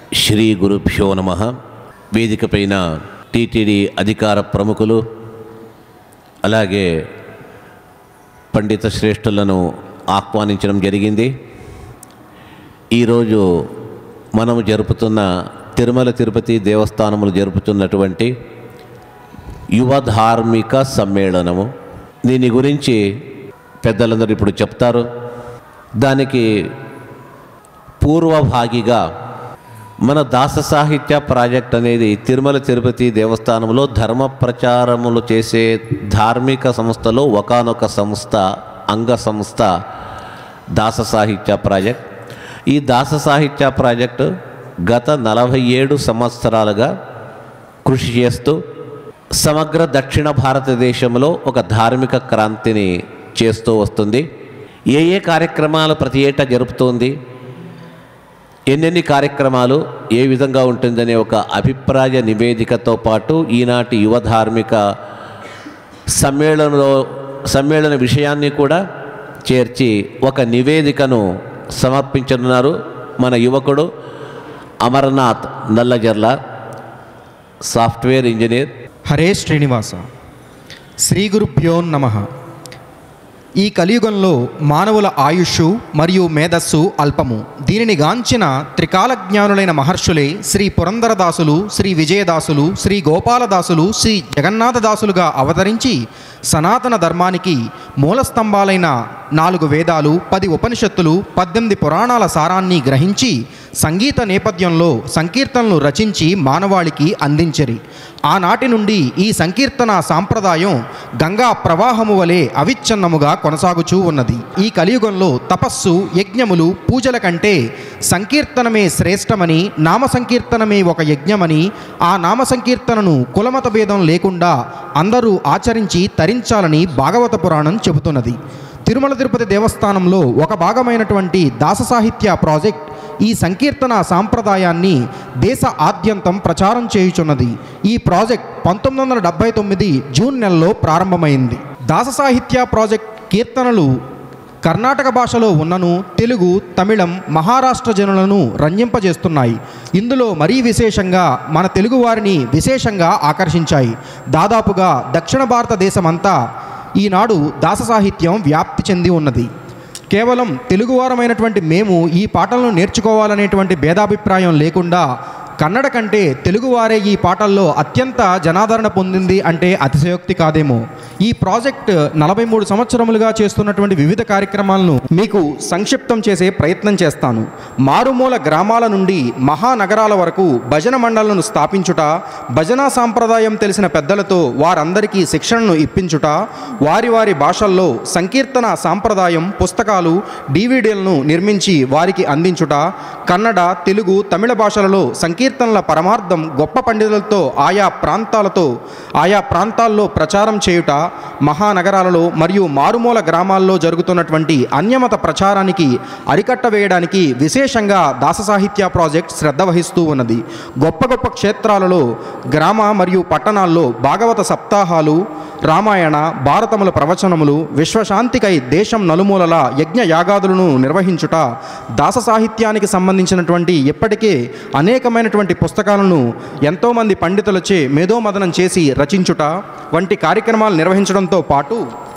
శ్రీ గురుభ్యో నమ వేదికపైన టీటీడీ అధికార ప్రముఖులు అలాగే పండిత శ్రేష్ఠులను ఆహ్వానించడం జరిగింది ఈరోజు మనము జరుపుతున్న తిరుమల తిరుపతి దేవస్థానములు జరుపుతున్నటువంటి యువ ధార్మిక సమ్మేళనము దీని గురించి పెద్దలందరూ ఇప్పుడు చెప్తారు దానికి పూర్వభాగిగా మన దాస సాహిత్య ప్రాజెక్ట్ అనేది తిరుమల తిరుపతి దేవస్థానంలో ధర్మ ప్రచారములు చేసే ధార్మిక సంస్థలో ఒకానొక సంస్థ అంగ సంస్థ దాస సాహిత్య ప్రాజెక్ట్ ఈ దాస సాహిత్య ప్రాజెక్టు గత నలభై ఏడు సంవత్సరాలుగా కృషి చేస్తూ సమగ్ర దక్షిణ భారతదేశంలో ఒక ధార్మిక క్రాంతిని చేస్తూ వస్తుంది ఏ ఏ కార్యక్రమాలు ప్రతి ఏటా జరుపుతోంది ఎన్నెన్ని కార్యక్రమాలు ఏ విధంగా ఉంటుందనే ఒక అభిప్రాయ నివేదికతో పాటు ఈనాటి యువ ధార్మిక సమ్మేళనంలో సమ్మేళన విషయాన్ని కూడా చేర్చి ఒక నివేదికను సమర్పించనున్నారు మన యువకుడు అమర్నాథ్ నల్లజర్ల సాఫ్ట్వేర్ ఇంజనీర్ హరే శ్రీనివాస శ్రీ గురుభ్యో నమ ఈ కలియుగంలో మానవుల ఆయుష్ మరియు మేధస్సు అల్పము దీనిని గాంచిన త్రికాల జ్ఞానులైన మహర్షులే శ్రీ పురందరదాసులు శ్రీ విజయదాసులు శ్రీ గోపాలదాసులు శ్రీ జగన్నాథదాసులుగా అవతరించి సనాతన ధర్మానికి మూలస్తంభాలైన నాలుగు వేదాలు పది ఉపనిషత్తులు పద్దెనిమిది పురాణాల సారాన్ని గ్రహించి సంగీత నేపథ్యంలో సంకీర్తనలు రచించి మానవాళికి అందించరి ఆనాటి నుండి ఈ సంకీర్తన సాంప్రదాయం గంగా ప్రవాహము వలె అవిచ్ఛిన్నముగా కొనసాగుచూ ఉన్నది ఈ కలియుగంలో తపస్సు యజ్ఞములు పూజల కంటే సంకీర్తనమే శ్రేష్టమని నామ సంకీర్తనమే ఒక యజ్ఞమని ఆ నామ సంకీర్తనను కులమత భేదం లేకుండా అందరూ ఆచరించి తరించాలని భాగవత పురాణం చెబుతున్నది తిరుమల తిరుపతి దేవస్థానంలో ఒక భాగమైనటువంటి దాస సాహిత్య ప్రాజెక్ట్ ఈ సంకీర్తన సాంప్రదాయాన్ని దేశ ఆద్యంతం ప్రచారం చేయుచున్నది ఈ ప్రాజెక్ట్ పంతొమ్మిది వందల డెబ్బై తొమ్మిది జూన్ నెలలో ప్రారంభమైంది దాస సాహిత్య ప్రాజెక్ట్ కీర్తనలు కర్ణాటక భాషలో ఉన్నను తెలుగు తమిళం మహారాష్ట్ర జనులను రంజింపజేస్తున్నాయి ఇందులో మరీ విశేషంగా మన తెలుగువారిని విశేషంగా ఆకర్షించాయి దాదాపుగా దక్షిణ భారతదేశమంతా ఈనాడు దాస సాహిత్యం వ్యాప్తి చెంది ఉన్నది కేవలం తెలుగువారమైనటువంటి మేము ఈ పాటలను నేర్చుకోవాలనేటువంటి భేదాభిప్రాయం లేకుండా కన్నడ కంటే తెలుగువారే ఈ పాటల్లో అత్యంత జనాదరణ పొందింది అంటే అతిశయోక్తి కాదేమో ఈ ప్రాజెక్ట్ నలభై మూడు సంవత్సరములుగా చేస్తున్నటువంటి వివిధ కార్యక్రమాలను మీకు సంక్షిప్తం చేసే ప్రయత్నం చేస్తాను మారుమూల గ్రామాల నుండి మహానగరాల వరకు భజన మండళ్లను స్థాపించుట భజనా సాంప్రదాయం తెలిసిన పెద్దలతో వారందరికీ శిక్షణను ఇప్పించుట వారి వారి భాషల్లో సంకీర్తన సాంప్రదాయం పుస్తకాలు డివిడీలను నిర్మించి వారికి అందించుట కన్నడ తెలుగు తమిళ భాషలలో సంకీర్తనల పరమార్థం గొప్ప పండితులతో ఆయా ప్రాంతాలతో ఆయా ప్రాంతాల్లో ప్రచారం చేయుట మహానగరాలలో మరియు మారుమూల గ్రామాల్లో జరుగుతున్నటువంటి అన్యమత ప్రచారానికి అరికట్ట వేయడానికి విశేషంగా దాస సాహిత్య ప్రాజెక్ట్ శ్రద్ధ వహిస్తూ ఉన్నది గొప్ప గొప్ప క్షేత్రాలలో గ్రామ మరియు పట్టణాల్లో భాగవత సప్తాహాలు రామాయణ భారతముల ప్రవచనములు విశ్వశాంతికై దేశం నలుమూలల యజ్ఞ యాగాదులను నిర్వహించుట దాస సాహిత్యానికి సంబంధించినటువంటి ఇప్పటికే అనేకమైనటువంటి పుస్తకాలను ఎంతోమంది పండితులచే మేధోమదనం చేసి రచించుట వంటి కార్యక్రమాలు నిర్వహించడంతో పాటు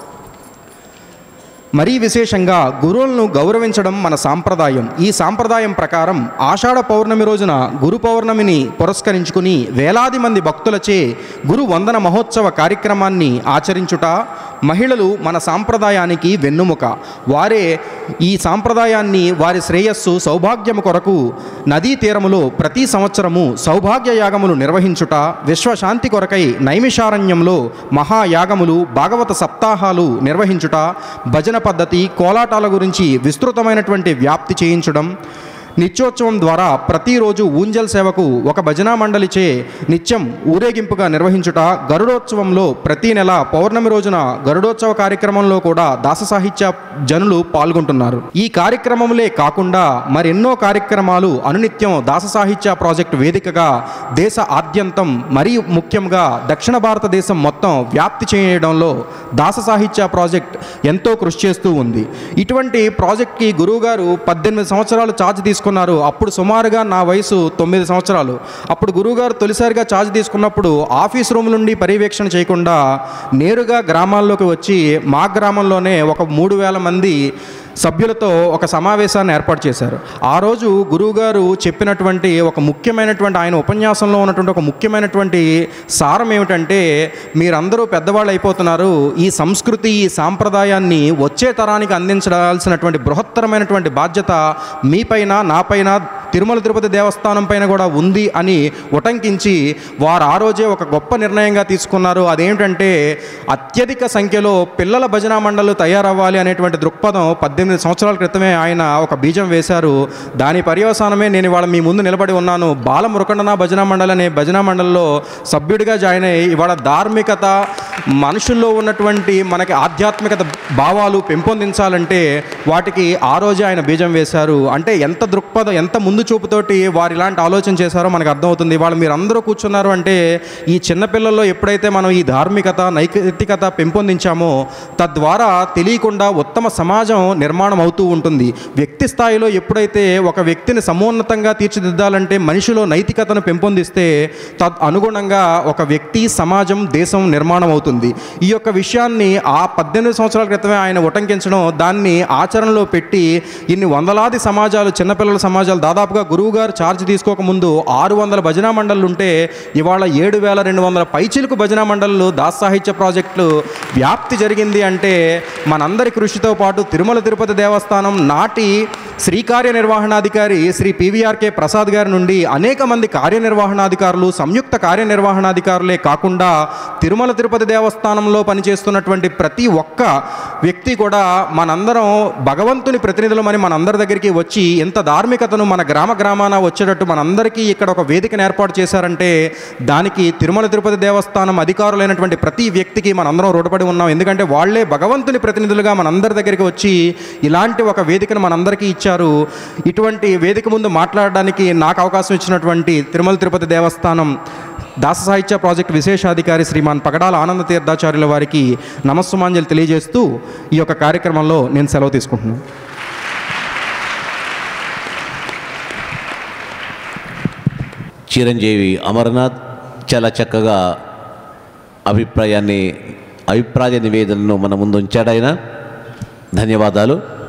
మరీ విశేషంగా గురువులను గౌరవించడం మన సాంప్రదాయం ఈ సాంప్రదాయం ప్రకారం ఆషాఢ పౌర్ణమి రోజున గురు పౌర్ణమిని పురస్కరించుకుని వేలాది మంది భక్తులచే గురు వందన మహోత్సవ కార్యక్రమాన్ని ఆచరించుట మహిళలు మన సాంప్రదాయానికి వెన్నుముక వారే ఈ సాంప్రదాయాన్ని వారి శ్రేయస్సు సౌభాగ్యము కొరకు నదీ తీరములో ప్రతి సంవత్సరము సౌభాగ్య యాగములు నిర్వహించుట విశ్వశాంతి కొరకై నైమిషారణ్యంలో మహాయాగములు భాగవత సప్తాహాలు నిర్వహించుట భజన పద్ధతి కోలాటాల గురించి విస్తృతమైనటువంటి వ్యాప్తి చేయించడం నిత్యోత్సవం ద్వారా ప్రతిరోజు ఊంజల్ సేవకు ఒక భజనా మండలిచే నిత్యం ఊరేగింపుగా నిర్వహించుట గరుడోత్సవంలో ప్రతి నెల పౌర్ణమి రోజున గరుడోత్సవ కార్యక్రమంలో కూడా దాస సాహిత్య జనులు పాల్గొంటున్నారు ఈ కార్యక్రమములే కాకుండా మరెన్నో కార్యక్రమాలు అనునిత్యం దాస సాహిత్య ప్రాజెక్టు వేదికగా దేశ ఆద్యంతం మరీ ముఖ్యంగా దక్షిణ భారతదేశం మొత్తం వ్యాప్తి చేయడంలో దాస సాహిత్య ప్రాజెక్ట్ ఎంతో కృషి చేస్తూ ఉంది ఇటువంటి ప్రాజెక్ట్కి గురువుగారు పద్దెనిమిది సంవత్సరాలు ఛార్జ్ తీసుకుని తీసుకున్నారు అప్పుడు సుమారుగా నా వయసు తొమ్మిది సంవత్సరాలు అప్పుడు గురువుగారు తొలిసారిగా ఛార్జ్ తీసుకున్నప్పుడు ఆఫీస్ రూమ్ నుండి పర్యవేక్షణ చేయకుండా నేరుగా గ్రామాల్లోకి వచ్చి మా గ్రామంలోనే ఒక మూడు వేల మంది సభ్యులతో ఒక సమావేశాన్ని ఏర్పాటు చేశారు ఆ రోజు గురువుగారు చెప్పినటువంటి ఒక ముఖ్యమైనటువంటి ఆయన ఉపన్యాసంలో ఉన్నటువంటి ఒక ముఖ్యమైనటువంటి సారం ఏమిటంటే మీరందరూ పెద్దవాళ్ళు అయిపోతున్నారు ఈ సంస్కృతి ఈ సాంప్రదాయాన్ని వచ్చే తరానికి అందించాల్సినటువంటి బృహత్తరమైనటువంటి బాధ్యత మీపైన నాపైన తిరుమల తిరుపతి దేవస్థానం పైన కూడా ఉంది అని ఉటంకించి వారు ఆ రోజే ఒక గొప్ప నిర్ణయంగా తీసుకున్నారు అదేమిటంటే అత్యధిక సంఖ్యలో పిల్లల భజనా మండళ్ళు తయారవ్వాలి అనేటువంటి దృక్పథం పద్దెనిమిది సంవత్సరాల క్రితమే ఆయన ఒక బీజం వేశారు దాని పర్యవసానమే నేను ఇవాళ మీ ముందు నిలబడి ఉన్నాను బాల మురకండన భజనా మండలి అనే భజనా మండలిలో సభ్యుడిగా జాయిన్ అయ్యి ఇవాళ ధార్మికత మనుషుల్లో ఉన్నటువంటి మనకి ఆధ్యాత్మికత భావాలు పెంపొందించాలంటే వాటికి ఆ రోజే ఆయన బీజం వేశారు అంటే ఎంత దృక్పథం ఎంత ముందు చూపుతోటి వారు ఇలాంటి ఆలోచన చేశారో మనకు అర్థమవుతుంది వాళ్ళు మీరు అందరూ కూర్చున్నారు అంటే ఈ చిన్నపిల్లల్లో ఎప్పుడైతే మనం ఈ ధార్మికత నైతికత పెంపొందించామో తద్వారా తెలియకుండా ఉత్తమ సమాజం నిర్మాణం అవుతూ ఉంటుంది వ్యక్తి స్థాయిలో ఎప్పుడైతే ఒక వ్యక్తిని సమున్నతంగా తీర్చిదిద్దాలంటే మనిషిలో నైతికతను పెంపొందిస్తే తద్ అనుగుణంగా ఒక వ్యక్తి సమాజం దేశం నిర్మాణం అవుతుంది ఈ యొక్క విషయాన్ని ఆ పద్దెనిమిది సంవత్సరాల క్రితమే ఆయన ఉటంకించడం దాన్ని ఆచరణలో పెట్టి ఇన్ని వందలాది సమాజాలు చిన్నపిల్లల సమాజాలు దాదాపుగా గురువు గారు ఛార్జ్ తీసుకోకముందు ఆరు వందల భజనా మండళ్ళు ఉంటే ఇవాళ ఏడు వేల రెండు వందల పైచిలకు భజనా మండళ్ళు దాస్ సాహిత్య ప్రాజెక్టులు వ్యాప్తి జరిగింది అంటే మనందరి కృషితో పాటు తిరుమల తిరుపతి దేవస్థానం నాటి శ్రీ కార్యనిర్వహణాధికారి శ్రీ పివిఆర్కే ప్రసాద్ గారి నుండి అనేక మంది కార్యనిర్వహణాధికారులు సంయుక్త కార్యనిర్వహణాధికారులే కాకుండా తిరుమల తిరుపతి దేవస్థానంలో పనిచేస్తున్నటువంటి ప్రతి ఒక్క వ్యక్తి కూడా మనందరం భగవంతుని ప్రతినిధులమని మనందరి దగ్గరికి వచ్చి ఎంత ధార్మికతను మన గ్రామ గ్రామాన వచ్చేటట్టు మనందరికీ ఇక్కడ ఒక వేదికను ఏర్పాటు చేశారంటే దానికి తిరుమల తిరుపతి దేవస్థానం అధికారులైనటువంటి ప్రతి వ్యక్తికి మనందరం రుణపడి ఉన్నాం ఎందుకంటే వాళ్ళే భగవంతుని ప్రతినిధులుగా మనందరి దగ్గరికి వచ్చి ఇలాంటి ఒక వేదికను మనందరికీ ఇచ్చారు ఇటువంటి వేదిక ముందు మాట్లాడడానికి నాకు అవకాశం ఇచ్చినటువంటి తిరుమల తిరుపతి దేవస్థానం దాస సాహిత్య ప్రాజెక్ట్ విశేషాధికారి శ్రీమాన్ పగడాల ఆనంద తీర్థాచార్యుల వారికి నమస్సుమాంజలి తెలియజేస్తూ ఈ యొక్క కార్యక్రమంలో నేను సెలవు తీసుకుంటున్నాను చిరంజీవి అమర్నాథ్ చాలా చక్కగా అభిప్రాయాన్ని అభిప్రాయ నివేదనను మన ముందు ఉంచాడు ఆయన ధన్యవాదాలు